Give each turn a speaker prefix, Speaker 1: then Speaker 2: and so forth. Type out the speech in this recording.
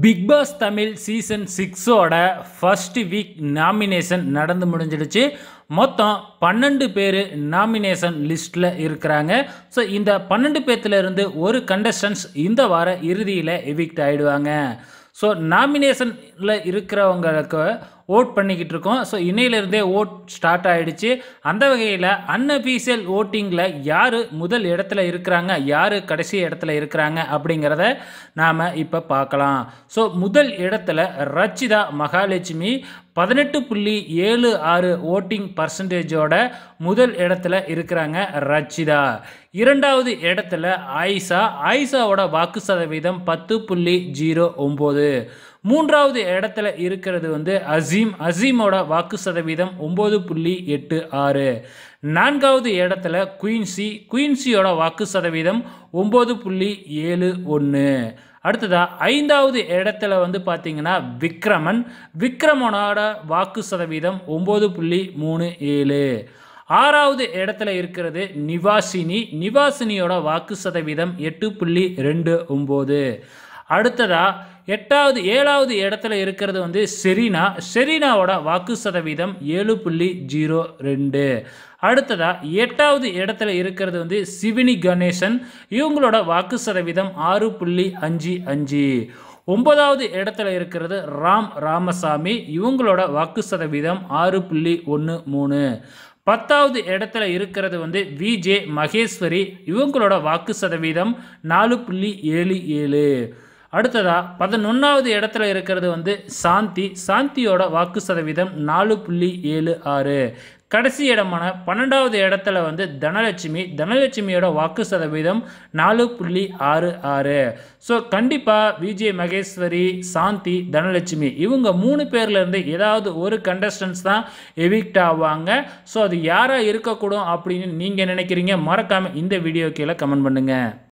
Speaker 1: big Boss Tamil season சிக்ஸோட first week nomination நடந்து முடிஞ்சிடுச்சு மொத்தம் பன்னெண்டு பேர் நாமினேஷன் லிஸ்ட்டில் இருக்கிறாங்க ஸோ இந்த பன்னெண்டு பேர்த்துல இருந்து ஒரு கண்டஸ்டன்ஸ் இந்த வார இறுதியில் எவிக்ட் ஆகிடுவாங்க ஸோ நாமினேஷனில் இருக்கிறவங்களுக்கு ஓட் பண்ணிக்கிட்டு இருக்கோம் ஸோ இன்னையிலேருந்தே ஓட் ஸ்டார்ட் ஆகிடுச்சு அந்த வகையில் அன்அஃபீஷியல் ஓட்டிங்கில் யார் முதல் இடத்துல இருக்கிறாங்க யார் கடைசி இடத்துல இருக்கிறாங்க அப்படிங்கிறத நாம் இப்போ பார்க்கலாம் ஸோ முதல் இடத்துல ரச்சிதா மகாலட்சுமி பதினெட்டு புள்ளி ஏழு ஆறு ஓட்டிங் பர்சன்டேஜோட முதல் இடத்துல இருக்கிறாங்க ரச்சிதா இரண்டாவது இடத்துல ஆயிஷா ஆயிஷாவோட வாக்கு சதவீதம் பத்து புள்ளி ஜீரோ ஒம்பது மூன்றாவது இடத்துல இருக்கிறது வந்து அசீம் அசீமோட வாக்கு சதவீதம் ஒம்பது புள்ளி எட்டு ஆறு நான்காவது இடத்துல குயின்சி குயின்சியோட வாக்கு சதவீதம் ஒம்பது புள்ளி ஏழு ஒன்று அடுத்ததா ஐந்தாவது இடத்துல வந்து பார்த்தீங்கன்னா விக்ரமன் விக்ரமனோட வாக்கு சதவீதம் ஒம்பது புள்ளி மூணு ஏழு ஆறாவது இடத்துல இருக்கிறது நிவாசினி நிவாசினியோட வாக்கு சதவீதம் எட்டு புள்ளி ரெண்டு ஒம்பது அடுத்ததா எட்டாவது ஏழாவது இடத்துல இருக்கிறது வந்து செரீனா செரீனாவோட வாக்கு சதவீதம் ஏழு புள்ளி ஜீரோ ரெண்டு அடுத்ததா எட்டாவது இடத்துல இருக்கிறது வந்து சிவினி கணேசன் இவங்களோட வாக்கு சதவீதம் ஆறு புள்ளி அஞ்சு அஞ்சு ஒன்பதாவது இடத்துல இருக்கிறது ராம் ராமசாமி இவங்களோட வாக்கு சதவீதம் ஆறு புள்ளி ஒன்று மூணு பத்தாவது இடத்துல இருக்கிறது வந்து விஜே மகேஸ்வரி இவங்களோட வாக்கு சதவீதம் நாலு புள்ளி ஏழு ஏழு அடுத்ததா பதினொன்றாவது இடத்துல இருக்கிறது வந்து சாந்தி சாந்தியோட வாக்கு சதவீதம் நாலு புள்ளி ஏழு ஆறு கடைசி இடமான பன்னெண்டாவது இடத்துல வந்து தனலட்சுமி தனலட்சுமியோட வாக்கு சதவீதம் நாலு புள்ளி ஆறு ஆறு ஸோ கண்டிப்பாக விஜய் மகேஸ்வரி சாந்தி தனலட்சுமி இவங்க மூணு பேர்லேருந்து ஏதாவது ஒரு கண்டஸ்டன்ஸ் தான் எவிக்ட் ஆவாங்க ஸோ அது யாராக இருக்கக்கூடும் அப்படின்னு நீங்கள் நினைக்கிறீங்க மறக்காமல் இந்த வீடியோ கீழே கமெண்ட் பண்ணுங்கள்